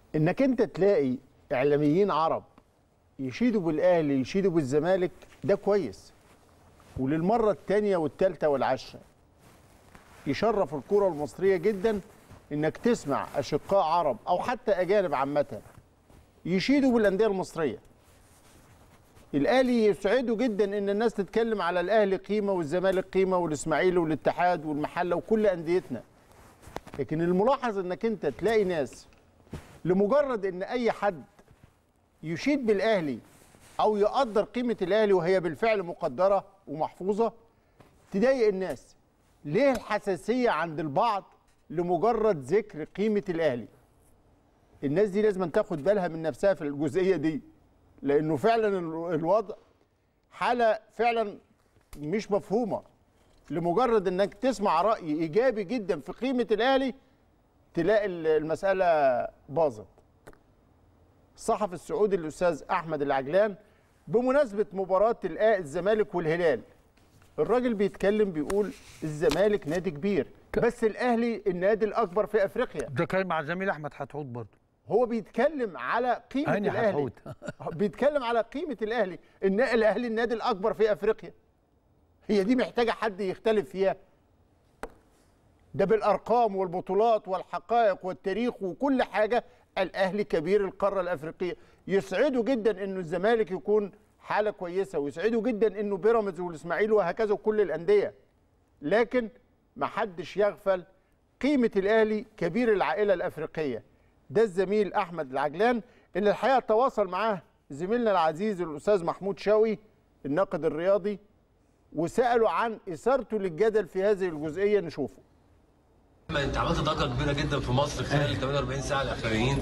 انك انت تلاقي اعلاميين عرب يشيدوا بالاهلي يشيدوا بالزمالك ده كويس وللمره الثانيه والثالثه والعشره يشرف الكره المصريه جدا انك تسمع اشقاء عرب او حتى اجانب عامه يشيدوا بالانديه المصريه الاهلي يسعده جدا ان الناس تتكلم على الاهلي قيمه والزمالك قيمه والاسماعيلي والاتحاد والمحله وكل انديتنا لكن الملاحظ انك انت تلاقي ناس لمجرد ان اي حد يشيد بالاهلي او يقدر قيمه الاهلي وهي بالفعل مقدره ومحفوظه تضايق الناس ليه الحساسيه عند البعض لمجرد ذكر قيمه الاهلي الناس دي لازم تاخد بالها من نفسها في الجزئيه دي لانه فعلا ال- الوضع حاله فعلا مش مفهومه لمجرد انك تسمع راي ايجابي جدا في قيمه الاهلي تلاقي ال- المساله باظت الصحفي السعودي الاستاذ احمد العجلان بمناسبه مباراه الآ- الزمالك والهلال الراجل بيتكلم بيقول الزمالك نادي كبير بس الاهلي النادي الاكبر في افريقيا ده كان مع زميل احمد حتحوت برضه هو بيتكلم على قيمه هاني الاهلي حتحوت. بيتكلم على قيمه الاهلي ان الاهلي النادي الاكبر في افريقيا هي دي محتاجه حد يختلف فيها ده بالارقام والبطولات والحقائق والتاريخ وكل حاجه الاهلي كبير القاره الافريقيه يسعده جدا انه الزمالك يكون حاله كويسه ويسعده جدا انه بيراميدز والاسماعيلي وهكذا وكل الانديه لكن ما حدش يغفل قيمه الاهلي كبير العائله الافريقيه ده الزميل احمد العجلان اللي الحقيقه تواصل معاه زميلنا العزيز الاستاذ محمود شوقي الناقد الرياضي وسالوا عن اثارته للجدل في هذه الجزئيه نشوفه ما انت عملت ضجه كبيره جدا في مصر خلال ال 48 ساعه الاخرانيين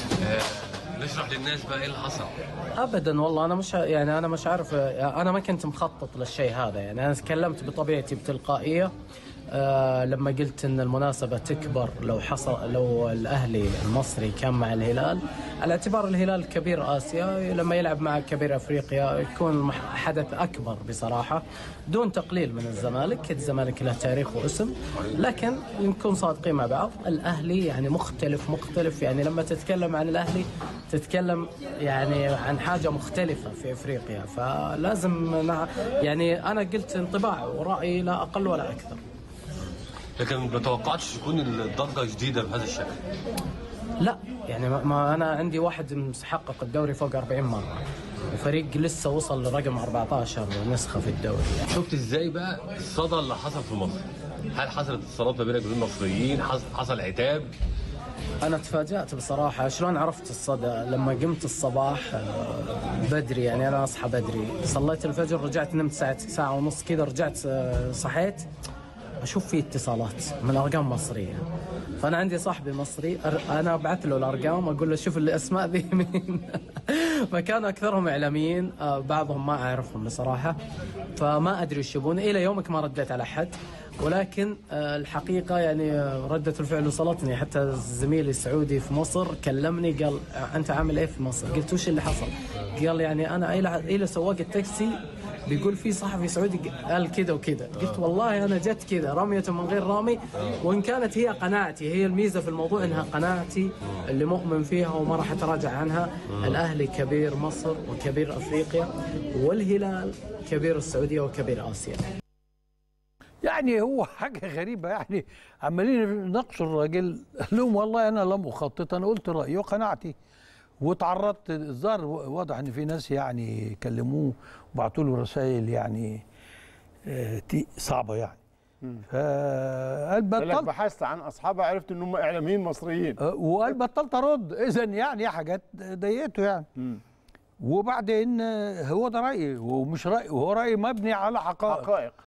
آه، نشرح للناس بقى ايه اللي حصل ابدا والله انا مش يعني انا مش عارف انا ما كنت مخطط للشيء هذا يعني انا تكلمت بطبيعتي بتلقائيه آه لما قلت ان المناسبه تكبر لو حصل لو الاهلي المصري كان مع الهلال على اعتبار الهلال كبير اسيا لما يلعب مع كبير افريقيا يكون مح- حدث اكبر بصراحه دون تقليل من الزمالك الزمالك له تاريخ واسم لكن نكون صادقين مع بعض الاهلي يعني مختلف مختلف يعني لما تتكلم عن الاهلي تتكلم يعني عن حاجه مختلفه في افريقيا فلازم نع- يعني انا قلت انطباع ورايي لا اقل ولا اكثر لكن ما توقعتش تكون الضجه شديده بهذا الشكل لا يعني ما- ما انا عندي واحد محقق الدوري فوق 40 مره وفريق لسه وصل لرقم 14 نسخه في الدوري يعني. شفت ازاي بقى الصدى اللي حصل في مصر هل حصلت اتصالات ما بينك وبين المصريين حصل, حصل عتاب انا تفاجات بصراحه شلون عرفت الصدى لما قمت الصباح آه، بدري يعني انا اصحى بدري صليت الفجر رجعت نمت ساعه ساعه ونص كذا رجعت آه، صحيت اشوف في اتصالات من ارقام مصريه فانا عندي صاحبي مصري أر- انا ابعث له الارقام اقول له شوف الاسماء ذي مين فكانوا اكثرهم اعلاميين آه، بعضهم ما اعرفهم بصراحه فما ادري وش يبون الى يومك ما رديت على احد ولكن آه، الحقيقه يعني آه، رده الفعل وصلتني حتى زميلي السعودي في مصر كلمني قال آه، انت عامل ايه في مصر؟ قلت وش اللي حصل؟ قال يعني انا الى الى سواق التاكسي بيقول في صحفي سعودي قال كذا وكذا قلت والله انا جت كذا رميه من غير رامي وان كانت هي قناعتي هي الميزه في الموضوع انها قناعتي اللي مؤمن فيها وما راح اتراجع عنها الاهلي كبير مصر وكبير افريقيا والهلال كبير السعوديه وكبير اسيا يعني هو حاجه غريبه يعني عمالين يناقشوا الراجل قال لهم والله انا لم اخطط انا قلت رايي وقناعتي وتعرضت الظاهر واضح ان في ناس يعني كلموه وبعتوا له رسائل يعني آه، تي- صعبه يعني فقال قال لك بطلت بحثت عن اصحابها عرفت ان هم اعلاميين مصريين آه، وقال بطلت ارد اذا يعني حاجات ضايقته يعني وبعدين آه، هو ده رايي ومش رايي وهو رايي مبني على حقائق حقائق